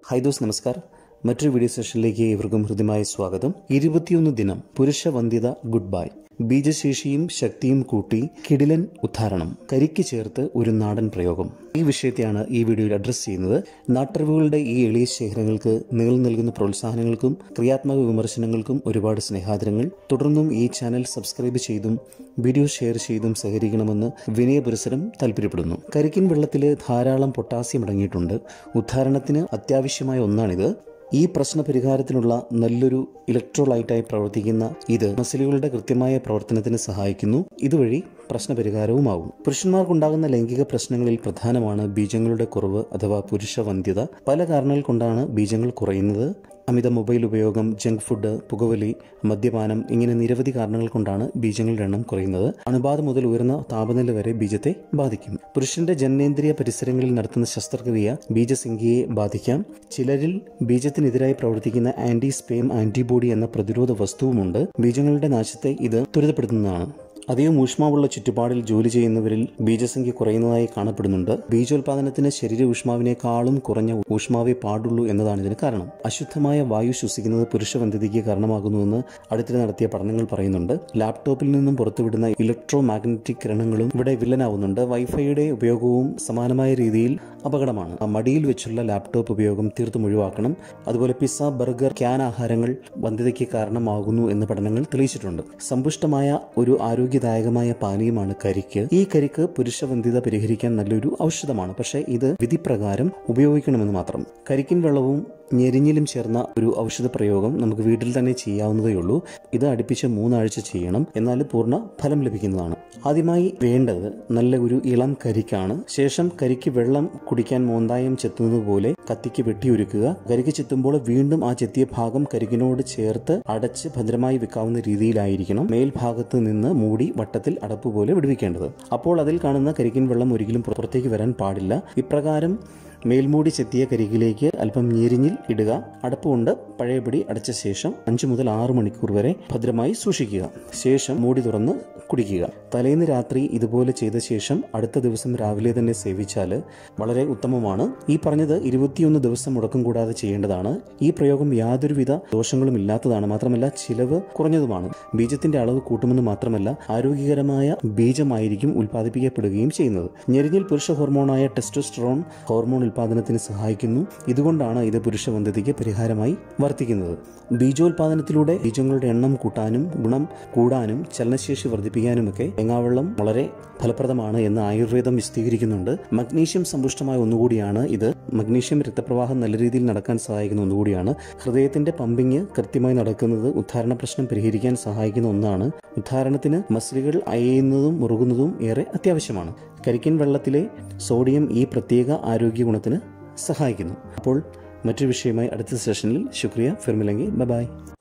hi those നമസ്കാർ മറ്റൊരു video സെഷനിലേക്ക് ഏവർക്കും ഹൃദ്യമായ സ്വാഗതം ഇരുപത്തിയൊന്ന് ദിനം പുരുഷ വന്ധ്യത ഗുഡ് ബൈ ബീജശേഷിയും ശക്തിയും കൂട്ടി കിടിലൻ ഉദ്ധാരണം കരിക്ക് ചേർത്ത് ഒരു നാടൻ പ്രയോഗം ഈ വിഷയത്തെയാണ് ഈ വീഡിയോയിൽ അഡ്രസ്സ് ചെയ്യുന്നത് നാട്ടറിവുകളുടെ ഈ എളിയ ശേഖരങ്ങൾക്ക് നിങ്ങൾ നൽകുന്ന പ്രോത്സാഹനങ്ങൾക്കും ക്രിയാത്മക വിമർശനങ്ങൾക്കും ഒരുപാട് സ്നേഹാദരങ്ങൾ തുടർന്നും ഈ ചാനൽ സബ്സ്ക്രൈബ് ചെയ്തും വീഡിയോ ഷെയർ ചെയ്തും സഹകരിക്കണമെന്ന് വിനയപുരസരം താല്പര്യപ്പെടുന്നു കരിക്കിൻ വെള്ളത്തിൽ ധാരാളം പൊട്ടാസ്യം അടങ്ങിയിട്ടുണ്ട് ഉദ്ധാരണത്തിന് അത്യാവശ്യമായ ഒന്നാണിത് ഈ പ്രശ്ന പരിഹാരത്തിനുള്ള നല്ലൊരു ഇലക്ട്രോലൈറ്റായി പ്രവർത്തിക്കുന്ന ഇത് മസിലുകളുടെ കൃത്യമായ പ്രവർത്തനത്തിന് സഹായിക്കുന്നു ഇതുവഴി പ്രശ്ന പരിഹാരവുമാകും പുരുഷന്മാർക്കുണ്ടാകുന്ന ലൈംഗിക പ്രശ്നങ്ങളിൽ പ്രധാനമാണ് ബീജങ്ങളുടെ കുറവ് അഥവാ പുരുഷ വന്ധ്യത പല കാരണങ്ങൾ കൊണ്ടാണ് ബീജങ്ങൾ കുറയുന്നത് അമിത മൊബൈൽ ഉപയോഗം ജങ്ക് ഫുഡ് പുകവലി മദ്യപാനം ഇങ്ങനെ നിരവധി കാരണങ്ങൾ കൊണ്ടാണ് ബീജങ്ങളുടെ എണ്ണം കുറയുന്നത് അണുബാധ മുതൽ ഉയർന്ന താപനില വരെ ബീജത്തെ ബാധിക്കും പുരുഷന്റെ ജനനേന്ദ്രിയ പരിസരങ്ങളിൽ നടത്തുന്ന ശസ്ത്രക്രിയ ബീജസംഖ്യയെ ബാധിക്കാം ചിലരിൽ ബീജത്തിനെതിരായി പ്രവർത്തിക്കുന്ന ആന്റി സ്പേം ആന്റിബോഡി എന്ന പ്രതിരോധ വസ്തുവുമുണ്ട് ബീജങ്ങളുടെ നാശത്തെ ഇത് ത്വരിതപ്പെടുത്തുന്നതാണ് അധികം ഊഷ്മാവുള്ള ചുറ്റുപാടിൽ ജോലി ചെയ്യുന്നവരിൽ ബീജസംഖ്യ കുറയുന്നതായി കാണപ്പെടുന്നുണ്ട് ബീജോൽപാദനത്തിന് ശരീര ഊഷ്മാവിനേക്കാളും കുറഞ്ഞ ഊഷ്മാവേ പാടുള്ളൂ എന്നതാണ് ഇതിന് കാരണം അശുദ്ധമായ വായു ശ്വസിക്കുന്നത് പുരുഷവന്ധ്യതയ്ക്ക് കാരണമാകുന്നുവെന്ന് അടുത്തിടെ നടത്തിയ പഠനങ്ങൾ പറയുന്നുണ്ട് ലാപ്ടോപ്പിൽ നിന്നും പുറത്തുവിടുന്ന ഇലക്ട്രോ മാഗ്നറ്റിക് കിരണങ്ങളും ഇവിടെ വില്ലനാവുന്നുണ്ട് വൈഫൈയുടെ ഉപയോഗവും സമാനമായ രീതിയിൽ അപകടമാണ് ആ മടിയിൽ വെച്ചുള്ള ലാപ്ടോപ്പ് ഉപയോഗം തീർത്തും ഒഴിവാക്കണം അതുപോലെ പിസ്സ ബർഗർ ക്യാൻ ആഹാരങ്ങൾ വന്ധ്യതയ്ക്ക് കാരണമാകുന്നു എന്ന് പഠനങ്ങൾ തെളിയിച്ചിട്ടുണ്ട് സമ്പുഷ്ടമായ ഒരു ആരോഗ്യദായകമായ പാനീയമാണ് കരിക്ക് ഈ കരിക്ക് പുരുഷവന്ധ്യത പരിഹരിക്കാൻ നല്ലൊരു ഔഷധമാണ് പക്ഷേ ഇത് വിധിപ്രകാരം ഉപയോഗിക്കണമെന്ന് മാത്രം കരിക്കിൻ വെള്ളവും ഞെരിഞ്ഞിലും ചേർന്ന ഒരു ഔഷധ പ്രയോഗം നമുക്ക് വീട്ടിൽ തന്നെ ചെയ്യാവുന്നതേ ഉള്ളൂ ഇത് അടുപ്പിച്ച് മൂന്നാഴ്ച ചെയ്യണം എന്നാൽ പൂർണ്ണ ഫലം ലഭിക്കുന്നതാണ് ആദ്യമായി വേണ്ടത് നല്ല ഒരു ഇളം കരിക്കാണ് ശേഷം കരിക്ക് വെള്ളം കുടിക്കാൻ മോന്തായം ചെത്തുന്നത് പോലെ കത്തിക്ക് വെട്ടിയൊരുക്കുക കരിക്ക് ചെത്തുമ്പോൾ വീണ്ടും ആ ചെത്തിയ ഭാഗം കരിക്കിനോട് ചേർത്ത് അടച്ച് ഭദ്രമായി വെക്കാവുന്ന രീതിയിലായിരിക്കണം മേൽഭാഗത്ത് നിന്ന് മൂടി വട്ടത്തിൽ അടപ്പ് പോലെ വിടുവിക്കേണ്ടത് അപ്പോൾ അതിൽ കാണുന്ന കരിക്കിൻ വെള്ളം ഒരിക്കലും പുറത്തേക്ക് വരാൻ പാടില്ല ഇപ്രകാരം മേൽമൂടി ചെത്തിയ കരികിലേക്ക് അല്പം ഞെരിഞ്ഞിൽ ഇടുക അടപ്പുകൊണ്ട് പഴയപടി അടച്ച ശേഷം അഞ്ചു മുതൽ ആറ് മണിക്കൂർ വരെ ഭദ്രമായി സൂക്ഷിക്കുക ശേഷം മൂടി തുറന്ന് കുടിക്കുക തലേന്ന് രാത്രി ഇതുപോലെ ചെയ്ത ശേഷം അടുത്ത ദിവസം രാവിലെ തന്നെ സേവിച്ചാൽ വളരെ ഉത്തമമാണ് ഈ പറഞ്ഞത് ഇരുപത്തിയൊന്ന് ദിവസം മുടക്കം കൂടാതെ ചെയ്യേണ്ടതാണ് ഈ പ്രയോഗം യാതൊരുവിധ ദോഷങ്ങളും ഇല്ലാത്തതാണ് മാത്രമല്ല ചിലവ് കുറഞ്ഞതുമാണ് ബീജത്തിന്റെ അളവ് കൂട്ടുമെന്ന് മാത്രമല്ല ആരോഗ്യകരമായ ബീജമായിരിക്കും ഉൽപ്പാദിപ്പിക്കപ്പെടുകയും ചെയ്യുന്നത് ഞെരിഞ്ഞിൽ പുരുഷ ഹോർമോണായ ടെസ്റ്റോസ്റ്ററോൺ ഹോർമോൺ ഉൽപാദനത്തിന് സഹായിക്കുന്നു ഇതുകൊണ്ടാണ് ഇത് പുരുഷവന്ധ്യതയ്ക്ക് പരിഹാരമായി വർത്തിക്കുന്നത് ബീജോൽപാദനത്തിലൂടെ ബീജങ്ങളുടെ എണ്ണം കൂട്ടാനും ഗുണം കൂടാനും ചലനശേഷി വർദ്ധിപ്പിക്കാനുമൊക്കെ തേങ്ങാവെള്ളം വളരെ ഫലപ്രദമാണ് എന്ന് ആയുർവേദം വിശദീകരിക്കുന്നുണ്ട് മഗ്നീഷ്യം സമ്പുഷ്ടമായ ഒന്നുകൂടിയാണ് ഇത് മഗ്നീഷ്യം രക്തപ്രവാഹം നല്ല രീതിയിൽ നടക്കാൻ സഹായിക്കുന്ന ഒന്നുകൂടിയാണ് ഹൃദയത്തിന്റെ പമ്പിങ് കൃത്യമായി നടക്കുന്നത് ഉദ്ധാരണ പ്രശ്നം പരിഹരിക്കാൻ സഹായിക്കുന്ന ഒന്നാണ് ഉദ്ധാരണത്തിന് മസിലുകൾ അയയുന്നതും മുറുകുന്നതും ഏറെ അത്യാവശ്യമാണ് കരിക്കൻ വെള്ളത്തിലെ സോഡിയം ഈ പ്രത്യേക ആരോഗ്യ ഗുണത്തിന് സഹായിക്കുന്നു അപ്പോൾ മറ്റൊരു വിഷയമായി അടുത്ത സെഷനിൽ ശുക്രിയ ഫിർമിലെങ്കിൽ ബൈ